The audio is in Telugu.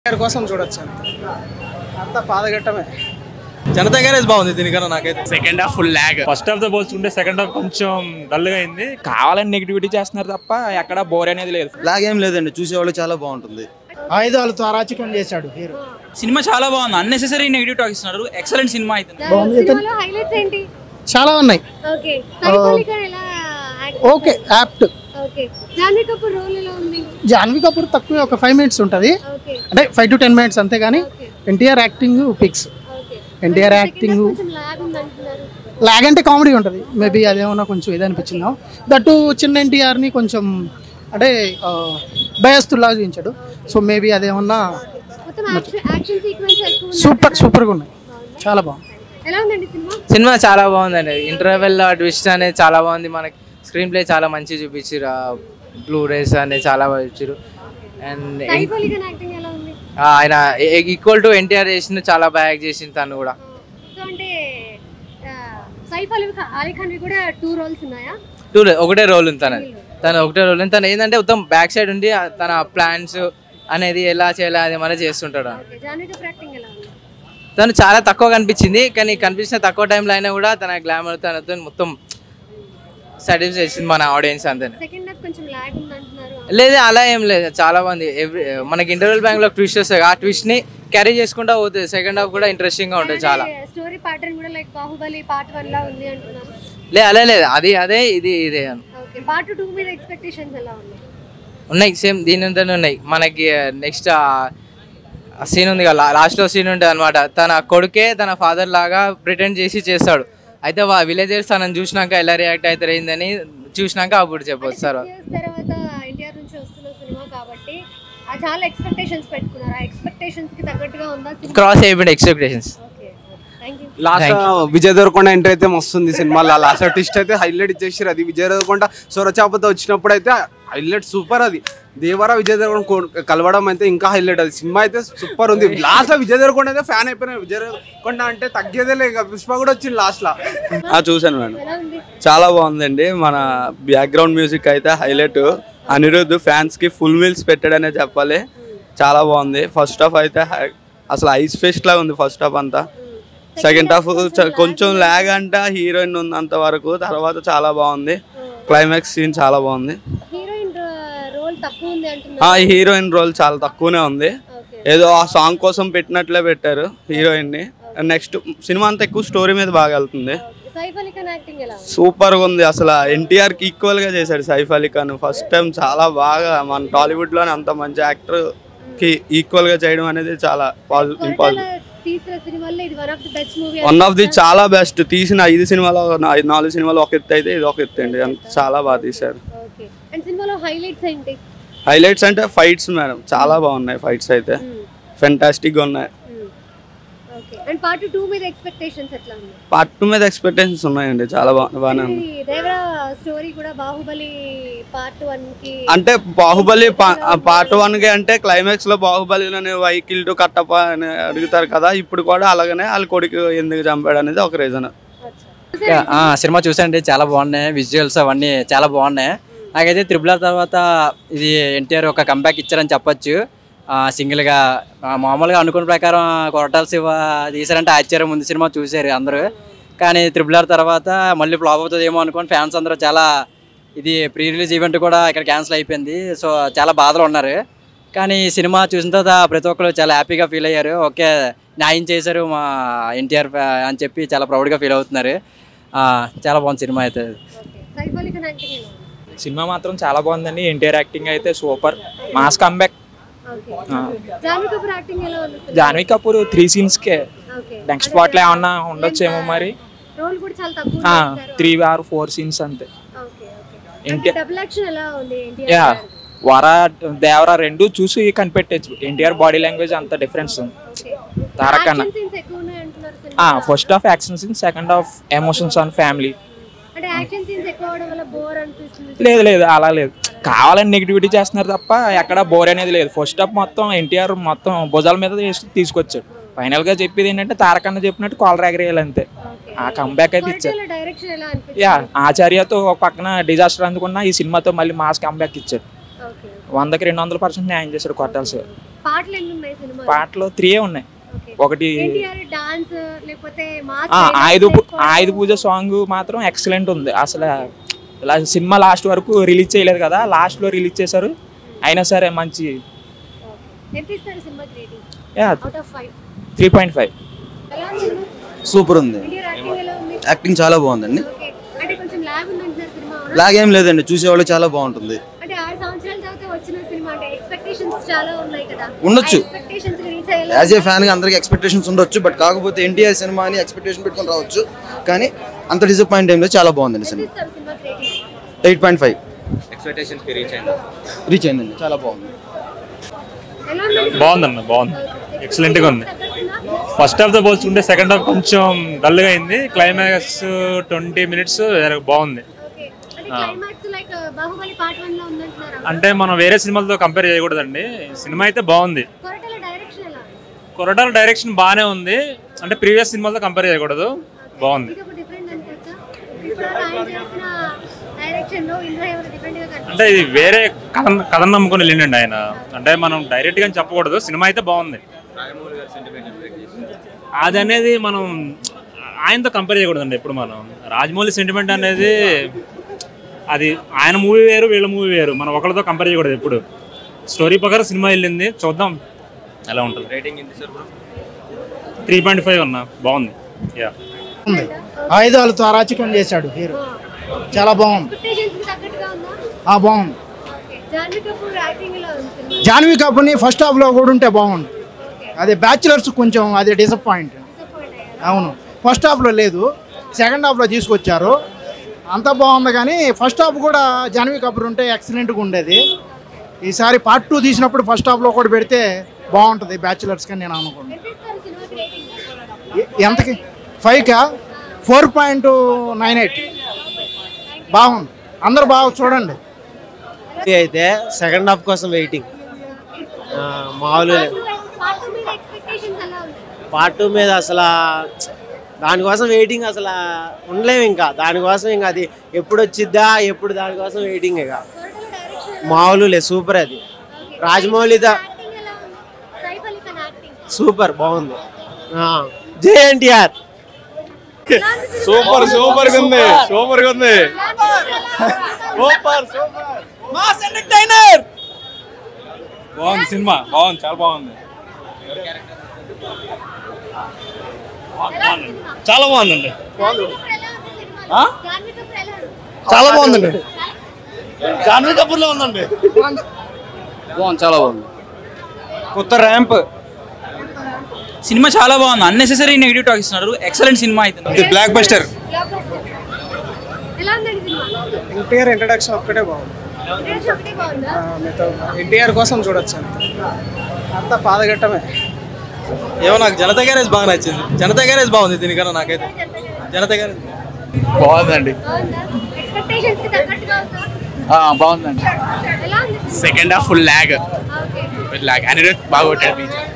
గారి కోసం చూడొచ్చు అంత అంత పాదఘట్టమే జనతా గ్యారేజ్ బాగుంది దీనికన్నా నాకైతే second half full lag first half తో పోల్చుకుంటే సెకండ్ హాఫ్ కొంచెం డల్ గా అయింది కావాలని నెగిటివిటీ చేస్తున్నారు తప్ప ఎక్కడ బోర్ అనేది లేదు లాగేం లేదండి చూసేవాళ్ళు చాలా బాగుంటుంది ఆయుధాలతో అరాచకం చేశాడు హీరో సినిమా చాలా బాగుంది అన్నెసెసరీ నెగిటివ్ టాక్ ఇస్తున్నారు ఎక్సలెంట్ సినిమా అయితే సినిమాలో హైలైట్స్ ఏంటి చాలా ఉన్నాయి ఓకే సైఫ్ ఖాన్ ఎలా act okay apt okay Janhvi Kapoor role ఎలా ఉంది జాన్వీ కపూర్ తక్కువ ఒక ఫైవ్ మినిట్స్ ఉంటుంది ఓకే అంటే ఫైవ్ టు టెన్ మినిట్స్ అంతే కానీ okay NTR acting peaks okay NTR acting కొంచెం లాగ్ ఉంది అంటున్నారు లాగ్ అంటే కామెడీ ఉంటుంది మేబీ అదేమన్నా కొంచెం ఇది అనిపించిందా దట్టు చిన్న ఎన్టీఆర్ని కొంచెం అంటే భయస్తుల్లాగా చూపించాడు సో మేబీ అదేమన్నా మొత్తం యాక్షన్ యాక్షన్ సీక్వెన్స్ ఎక్కువ ఉంది సూపర్ సూపర్గా ఉన్నాయి చాలా బాగుంది ఎలా ఉందండి సినిమా సినిమా చాలా బాగుందండి ఇంటర్వెల్ ట్విస్ట్ అనేది చాలా బాగుంది మనకి స్క్రీన్ ప్లే చాలా మంచిగా చూపించారు బ్లూ రేస్ అనేది చాలా బాగా చూపించారు అండ్ సైఫ్ అలీ ఖాన్ యాక్టింగ్ ఎలా ఉంది ఆయన ఈక్వల్ టు ఎన్టీఆర్ చేసింది చాలా బాగా యాక్ట్ చేసింది తను కూడా సో అంటే ఆ, సైఫ్ అలీ ఖాన్ అలీ ఖాన్వి కూడా టూ రోల్స్ ఉన్నాయా టూ ఒకటే రోల్ ఉంది తనది తను ఒకటే రోల్ ఉంది తను ఏంటంటే మొత్తం బ్యాక్ సైడ్ ఉండి ఆ తన ప్లాన్స్ అనేది ఎలా చేయాలి అది మన చేస్తుంటాడు ఓకే జాన్వీ కపూర్ యాక్టింగ్ ఎలా ఉంది తను చాలా తక్కువ కనిపించింది కానీ కనిపించిన తక్కువ టైంలో అయినా కూడా తన గ్లామర్ తనతో మొత్తం సాటిస్ఫై చేసింది మన ఆడియన్స్ అంతే సెకండ్ హాఫ్ కొంచెం లాగ్ ఉంది అంటున్నారు లేదు అలా ఏం లేదు చాలా బాగుంది ఎవ్రీ మనకి ఇంటర్వెల్ బ్యాంక్ లో ట్విస్ట్ వస్తాయి ఆ ట్విస్ట్ ని క్యారీ చేసుకుంటా పోతుంది సెకండ్ హాఫ్ కూడా ఇంట్రెస్టింగ్ గా ఉంటుంది చాలా స్టోరీ ప్యాటర్న్ కూడా లైక్ బాహుబలి పార్ట్ వన్ లా ఉంది అంటున్నారు లే అలా లేదు అది అదే ఇది ఇదే అని ఓకే పార్ట్ టూ మీద ఎక్స్పెక్టేషన్స్ ఎలా ఉన్నాయి ఉన్నాయి సేమ్ దీని అంతానే ఉన్నాయి మనకి నెక్స్ట్ సీన్ ఉంది కదా లాస్ట్లో సీన్ ఉంటుంది అనమాట తన కొడుకే తన ఫాదర్ లాగా ప్రిటెండ్ చేసి చేస్తాడు అయితే వా విలేజర్స్ తనని చూసినాక ఎలా రియాక్ట్ అవుతారు ఏందని చూసినాక అప్పుడు చెప్పొచ్చు సార్ ఇయర్స్ తర్వాత ఎన్టీఆర్ నుంచి వస్తున్న సినిమా కాబట్టి ఆ చాలా ఎక్స్పెక్టేషన్స్ పెట్టుకున్నారు ఆ ఎక్స్పెక్టేషన్స్ కి తగ్గట్టుగా ఉందా సినిమా క్రాస్ అయిపోయింది expectations okay thank you last Vijay Deverakonda entry అయితే మస్తుంది సినిమాలో లాస్ట్ ట్విస్ట్ అయితే హైలైట్ ఇచ్చేసారు అది విజయ్ దేవరకొండ సొరచాపతో వచ్చినప్పుడు అయితే హైలైట్ సూపర్ అది దేవరా విజయ్ దేవరకొండ కో- కలవడం అయితే ఇంకా హైలైట్ అది సినిమా అయితే సూపర్ ఉంది లాస్ట్ లో విజయ్ దేవరకొండ అయితే ఫ్యాన్ అయిపోయినా విజయ్ దేవరకొండ అంటే తగ్గేదే లేక పుష్ప కూడా వచ్చింది లాస్ట్ లో చూశాను మేడం ఎలా ఉంది చాలా బాగుందండి మన బ్యాక్గ్రౌండ్ మ్యూజిక్ అయితే హైలైట్ అనిరుద్ధ్ ఫ్యాన్స్ కి ఫుల్ మీల్స్ పెట్టాడనే చెప్పాలి చాలా బాగుంది ఫస్ట్ హాఫ్ అయితే హై- అసలు ఐస్ ఫెస్ట్ లాగా ఉంది ఫస్ట్ హాఫ్ అంతా సెకండ్ హాఫ్ కొంచెం ల్యాగ్ అంట హీరోయిన్ ఉన్నంత వరకు తర్వాత చాలా బాగుంది క్లైమాక్స్ సీన్ చాలా బాగుంది హీరోయిన్ రోల్ తక్కువ ఉంది ఆ అంటున్నారు హీరోయిన్ రోల్ చాలా తక్కువనే ఉంది ఓకే ఏదో ఆ సాంగ్ కోసం పెట్టినట్లే పెట్టారు హీరోయిన్ ని నెక్స్ట్ సినిమా అంతా ఎక్కువ స్టోరీ మీద బాగా వెళ్తుంది సైఫ్ అలీ ఖాన్ యాక్టింగ్ ఎలా ఉంది సూపర్ గా ఉంది అసలు ఎన్టీఆర్ కి ఈక్వల్ గా చేశాడు సైఫ్ అలీ ఖాన్ ఫస్ట్ టైం చాలా బాగా మన టాలీవుడ్ లోనే అంత మంచి యాక్టర్ కి ఈక్వల్ గా చేయడం అనేది చాలా కొరటాల ఇంపాసిబుల్ తీసిన సినిమాల్లో ఇది one of the best movie one of the చాలా బెస్ట్ తీసిన ఐదు సినిమాలో నా- ఐదు నాలుగు సినిమాలు ఒక ఎత్తు అయితే ఇది ఒక ఎత్తు అండి అంత చాలా బాగా తీశారు ఓకే అండ్ సినిమాలో హైలైట్స్ ఏంటి హైలైట్స్ అంటే ఫైట్స్ మేడం చాలా బాగున్నాయి ఫైట్స్ అయితే ఫెంటాస్టిక్ గా ఉన్నాయి ఓకే అండ్ పార్ట్ టూ మీద ఎక్స్పెక్టేషన్స్ ఎట్లా ఉంది పార్ట్ టూ మీద ఎక్స్పెక్టేషన్స్ ఉన్నాయండి చాలా బా బాగానే ఉంది ఇది దేవరా స్టోరీ కూడా బాహుబలి పార్ట్ వన్ కి అంటే బాహుబలి పార్ట్ వన్ కి అంటే క్లైమాక్స్ లో బాహుబలి వైకిల్ టు కట్టప్ప అని అడుగుతారు కదా ఇప్పుడు కూడా అలాగనే వాళ్ళ కొడుకు ఎందుకు చంపాడు అనేది ఒక రీజన్ ఆ, సినిమా చూసండి చాలా బాగున్నాయి విజువల్స్ అవన్నీ చాలా బాగున్నాయి నాకైతే త్రిబుల్ ఆర్ తర్వాత ఇది ఎన్టీఆర్ ఒక కంబ్యాక్ ఇచ్చారని చెప్పొచ్చు ఆ, సింగిల్గా ఆ, మామూలుగా అనుకున్న ప్రకారం కొరటాల శివ తీసారంటే ఆశ్చర్యం ముందు సినిమా చూశారు అందరూ కానీ త్రిబుల్ ఆర్ తర్వాత మళ్ళీ ఫ్లాప్ అవుతుందేమో అనుకోని ఫ్యాన్స్ అందరూ చాలా ఇది ప్రీ రిలీజ్ ఈవెంట్ కూడా ఇక్కడ క్యాన్సిల్ అయిపోయింది సో చాలా బాధలో ఉన్నారు కానీ ఈ సినిమా చూసిన తర్వాత ప్రతి ఒక్కరు చాలా హ్యాపీగా ఫీల్ అయ్యారు ఓకే న్యాయం చేశారు మా ఎన్టీఆర్ అని చెప్పి చాలా ప్రౌడ్గా ఫీల్ అవుతున్నారు ఆ, చాలా బాగుంది సినిమా అయితే సైఫ్ అలీ ఖాన్ యాక్టింగ్ ఎలా ఉంది సినిమా మాత్రం చాలా బాగుందండి ఎన్టీఆర్ యాక్టింగ్ అయితే super mass comeback okay Janhvi Kapoor acting ఎలా ఉంది జాన్వీ కపూర్ త్రీ సీన్స్కే ఓకే నెక్స్ట్ స్పాట్లో ఏమన్నా ఉండొచ్చేమో మరి రోల్ కూడా చాలా తక్కువ ఉంది అంటారు. త్రీ ఆర్ ఫోర్ సీన్స్ అంతే ఓకే ఓకే ఎన్టీ- డబుల్ యాక్షన్ ఎలా ఉంది యా ఎన్టీఆర్ వరా దేవరా రెండు చూసి కనిపెట్టచ్చు ఎన్టీఆర్ బాడీ లాంగ్వేజ్ అంత డిఫరెన్స్ ఉంది ఓకే తారక్ అన్న యాక్షన్ సీన్స్ ఎక్కువ ఉన్నాయి అంటున్నారు cinema first half action scene second half emotions on family అంటే యాక్షన్ సీన్స్ ఎక్కువ అవడం వల్ల బోర్ అనిపిస్తుంది లేదు లేదు అలా లేదు కావాలని నెగిటివిటీ చేస్తున్నారు తప్ప ఎక్కడ బోర్ అనేది లేదు ఫస్ట్ హాఫ్ మొత్తం ఎన్టీఆర్ మొత్తం భుజాల మీద వేసి తీసుకొచ్చాడు ఫైనల్ గా చెప్పేది ఏంటంటే తారకన్న చెప్పినట్టు కాలర్ ఎగరేయాలి అంతే ఆ కంబ్యాక్ అయితే ఇచ్చారు కొరటాల డైరెక్షన్ ఎలా అనిపించింది యా ఆచార్యతో ఒక పక్కన డిజాస్టర్ అందుకున్న ఈ సినిమాతో మళ్ళీ మాస్ కంబ్యాక్ ఇచ్చాడు ఓకే వందకి రెండు వందల పర్సెంట్ న్యాయం చేశాడు కొట్టాల్సి పాటలు ఎన్ని ఉన్నాయి సినిమా పాటలు త్రీ ఉన్నాయి ఒకటి ఎన్టీఆర్ డాన్స్ లేకపోతే మాస్ ఆ, ఆయుధ పూ- ఆయుధ పూజ సాంగ్ మాత్రం ఎక్సలెంట్ ఉంది అసలు ఇలా సినిమా లాస్ట్ వరకు రిలీజ్ చేయలేదు కదా లాస్ట్లో రిలీజ్ చేశారు అయినా సరే మంచి ఎంత ఇస్తారు సినిమాకి rating yeah out of five three point five ఎలా ఉంది సూపర్ ఉంది ఎన్టీఆర్ యాక్టింగ్ ఎలా ఉంది యాక్టింగ్ చాలా బాగుందండి ఓకే అంటే కొంచెం లాగ్ ఉంది అంటున్నారు సినిమా అవునా? లాగ్ ఏం లేదండి చూసేవాళ్ళు చాలా బాగుంటుంది అంటే ఆరు సంవత్సరాల తర్వాత వచ్చిన సినిమా అంటే ఎక్స్పెక్టేషన్స్ చాలా ఉన్నాయి కదా ఉండొచ్చు. ఎక్స్పెక్టేషన్స్ రీచ్ అయ్యేలా యాజ్ ఏ ఫ్యాన్ గా అందరికి ఎక్స్పెక్టేషన్స్ ఉండొచ్చు బట్ కాకపోతే ఎన్టీఆర్ సినిమా అని ఎక్స్పెక్టేషన్ పెట్టుకొని రావచ్చు కానీ అంత డిసప్పాయింట్ ఏం లేదు చాలా బాగుందండి ఎంత సినిమా ఇస్తారు సినిమాకి rating eight point five expectations reach అయింది రీచ్ అయిందండి చాలా బాగుంది ఎలా ఉంది బాగుందన్న బాగుంది ఎక్సలెంట్ గా ఉంది ఫస్ట్ హాఫ్ తో పోల్చుకుంటే సెకండ్ హాఫ్ కొంచెం డల్ గా అయింది క్లైమాక్స్ ట్వంటీ మినిట్స్ బాగుంది ఓకే అంటే క్లైమాక్స్ లైక్ బాహుబలి పార్ట్ 1 లో ఉందంటున్నారా అంటే మనం వేరే సినిమాలతో కంపేర్ చేయకూడదండి సినిమా అయితే బాగుంది కొరటల డైరెక్షన్ ఎలా కొరటాల డైరెక్షన్ బాగానే ఉంది అంటే ప్రీవియస్ సినిమాలతో కంపేర్ చేయకూడదు బాగుంది ఇది ఒక డిఫరెంట్ అనుకోవచ్చా ఇప్పుడు ఆయన చేసిన డైరెక్షన్ లో ఇందులో ఏమైనా డిఫరెంట్ గా కనిపిస్తుంది అంటే ఇది వేరే కథ కథను నమ్ముకొని వెళ్ళిండండి ఆయన అంటే మనం డైరెక్ట్ గా చెప్పకూడదు సినిమా అయితే బాగుంది అది అనేది మనం ఆయనతో కంపేర్ చేయకూడదండి ఎప్పుడు మనం రాజమౌళి సెంటిమెంట్ అనేది అది ఆయన మూవీ వేరు వీళ్ళ మూవీ వేరు మనం ఒకరితో కంపేర్ చేయకూడదు ఎప్పుడు స్టోరీ ప్రకారం సినిమా వెళ్ళింది చూద్దాం ఎలా ఉంటుంది రేటింగ్ ఎంత sir bro three point five అన్న బాగుంది యా ఉంది ఆయుధాలతో అరాచకం చేశాడు హీరో చాలా బాగుంది ఎక్స్పెక్టేషన్స్ కి తగ్గట్టుగా ఉందా ఆ బాగుంది ఓకే జాన్వీ కపూర్ యాక్టింగ్ ఎలా ఉంది సినిమా జాన్వీ కపూర్ని ఫస్ట్ హాఫ్లో కూడా ఉంటే బాగుంది అదే బ్యాచులర్స్ కొంచెం అది డిసప్పాయింట్ డిసప్పాయింట్ అయ్యారా అవును ఫస్ట్ హాఫ్లో లేదు సెకండ్ హాఫ్లో తీసుకొచ్చారు అంతా బాగుంది కానీ ఫస్ట్ హాఫ్ కూడా జాన్వీ కపూర్ ఉంటే ఎక్సలెంట్గా ఉండేది ఈసారి పార్ట్ టూ తీసినప్పుడు ఫస్ట్ హాఫ్లో కూడా పెడితే బాగుంటుంది బ్యాచులర్స్ కానీ నేను అనుకుంటున్నాను ఎంత ఇస్తారు సినిమాకి రేటింగ్ ఎ- ఎంతకి ఫైవ్కా ఫోర్ పాయింట్ నైన్ ఎయిట్ బాగుంది అందరు బాగా చూడండి అయితే సెకండ్ హాఫ్ కోసం వెయిటింగ్ మామూలు పార్ట్ మీద ఎక్స్పెక్టేషన్స్ ఎలా ఉంది పార్ట్ టూ మీద అసలు దానికోసం వెయిటింగ్ అసలు ఉండలేము ఇంకా దానికోసం ఇంకా అది ఎప్పుడు వచ్చిద్దా ఎప్పుడు దానికోసం వెయిటింగ్ ఇక కొరటల డైరెక్షన్ మామూలు లేదు సూపర్ అది రాజమౌళి ద యాక్టింగ్ ఎలా ఉంది సైఫ్ అలీ ఖాన్ యాక్టింగ్ సూపర్ బాగుంది ఆ, జై ఎన్టీఆర్ సూపర్ సూపర్ గా ఉంది సూపర్ గా ఉంది బాగుంది సినిమా బాగుంది చాలా బాగుంది చాలా బాగుందండి చాలా బాగుందండి జాన్వీ కపూర్ లో ఉందండి బాగుంది చాలా బాగుంది కొత్త ర్యాంప్ సినిమా చాలా బాగుంది అన్నెసెసరీ నెగిటివ్ టాక్ ఇస్తున్నారు ఎక్సలెంట్ సినిమా అయితే బ్లాక్ బస్టర్ ఎలా ఉందండి సినిమా ఎన్టీఆర్ ఇంట్రడక్షన్ ఒక్కటే బాగుంది ఇంట్రడక్షన్ ఒకటే బాగుందా మిగతా ఎన్టీఆర్ కోసం చూడొచ్చు అంత అంతా పాదఘట్టమే ఏమో నాకు జనతా గ్యారేజ్ బాగా నచ్చింది జనతా గ్యారేజ్ బాగుంది దీనికన్నా నాకైతే జనతా గ్యారేజ్ బాగుందండి బాగుందా ఎక్స్పెక్టేషన్స్ కి తగ్గట్టుగా ఉందా బాగుందండి ఎలా ఉంది second half full lag okay lag Anirudh బాగా కొట్టాడు